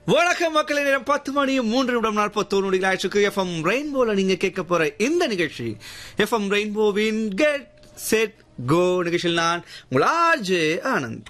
வணக்கம் மக்களே நேரம் பத்து மணி மூன்று நிமிடம் நாற்பத்தோரு நொடிகள் ஆயிடுச்சு எஃப்எம் ரெயின்போல நீங்க கேட்க போற இந்த நிகழ்ச்சி எஃப்எம் ரெயின்போவின் கெட் செட் கோ நிகழ்ச்சியில் நான் உங்கள் ஆர்ஜே ஆனந்த்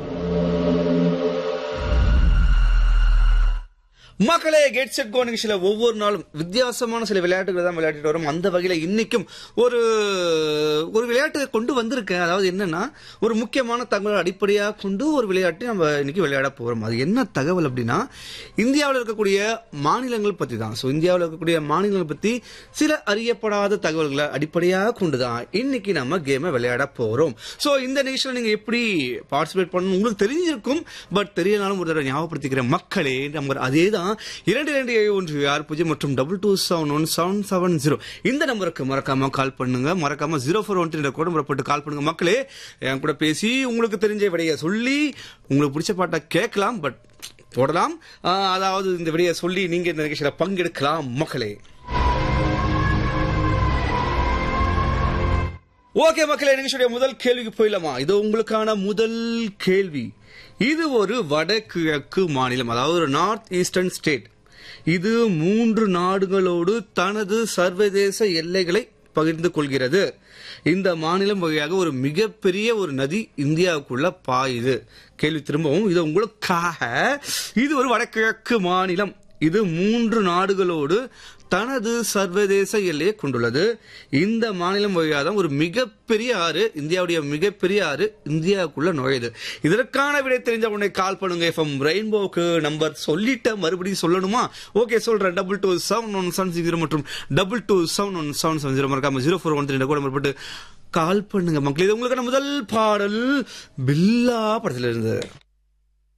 மக்களே கெட் செட் கோ நிகழ்ச்சியில ஒவ்வொரு நாளும் வித்தியாசமான சில விளையாட்டுகளை தான் விளையாடிட்டு வரோம் அந்த வகையில இன்னைக்கும் ஒரு ஒரு விளையாட்டு கொண்டு வந்திருக்கேன் அதாவது என்னன்னா ஒரு முக்கியமான தகவலை அடிப்படையாக கொண்டு ஒரு விளையாட்டு நம்ம இன்னைக்கு விளையாட போறோம் அது என்ன தகவல் அப்படின்னா இந்தியாவில் இருக்கக்கூடிய மாநிலங்கள் பத்தி தான் ஸோ இந்தியாவில் இருக்கக்கூடிய மாநிலங்கள் பத்தி சில அறியப்படாத தகவல்களை அடிப்படையாக கொண்டு தான் இன்னைக்கு நம்ம கேமை விளையாட போறோம் ஸோ இந்த நிகழ்ச்சியில் நீங்க எப்படி பார்ட்டிசிபேட் பண்ணணும் உங்களுக்கு தெரிஞ்சிருக்கும் பட் தெரியலனாலும் ஒரு தடவை ஞாபகப்படுத்திக்கிற மக்களே நம்பர் அதே தான் இரண்டு இரண்டு ஏழு ஒன்று ஆறு பூஜ்ஜியம் மற்றும் double two seven one seven seven zero இந்த நம்பருக்கு மறக்காம கால் பண்ணுங்க மறக்காம ஜீரோ ஃபோர் ஒன் த்ரீ கூட முறைப்பட்டு கால் பண்ணுங்க மக்களே என் கூட பேசி உங்களுக்கு தெரிஞ்ச விடைய சொல்லி உங்களுக்கு பிடிச்ச பாட்டை கேட்கலாம் பட் போடலாம் ஆஹ், அதாவது இந்த விடைய சொல்லி நீங்க இந்த நிகழ்ச்சியில பங்கெடுக்கலாம் மக்களே ஓகே மக்களே நிகழ்ச்சியுடைய முதல் கேள்விக்கு போயிடலாமா இது உங்களுக்கான முதல் கேள்வி இது ஒரு வடகிழக்கு மாநிலம் அதாவது ஒரு நார்த் ஈஸ்டர்ன் ஸ்டேட் இது மூன்று நாடுகளோடு தனது சர்வதேச எல்லைகளை பகிர்ந்து கொள்கிறது இந்த மாநிலம் வழியாக ஒரு மிகப்பெரிய ஒரு நதி இந்தியாவுக்குள்ள பாயுது கேள்வி திரும்பவும் இது உங்களுக்காக இது ஒரு வடகிழக்கு மாநிலம் இது மூன்று நாடுகளோடு தனது சர்வதேச எல்லையை கொண்டுள்ளது இந்த மாநிலம் வழியாக தான் ஒரு மிகப்பெரிய ஆறு இந்தியாவுடைய மிகப்பெரிய ஆறு இந்தியாவுக்குள்ள நுழையுது இதற்கான விடை தெரிஞ்ச உடனே கால் பண்ணுங்க எஃப்எம் ரெயின்போக்கு நம்பர் சொல்லிட்ட மறுபடியும் சொல்லணுமா ஓகே சொல்றேன் double two seven one seven zero மற்றும் double two seven one seven seven zero மறக்காம ஜீரோ ஃபோர் ஒன் த்ரீ கூட மறுபட்டு கால் பண்ணுங்க மக்களே இது உங்களுக்கான முதல் பாடல் பில்லா படத்துல இருந்து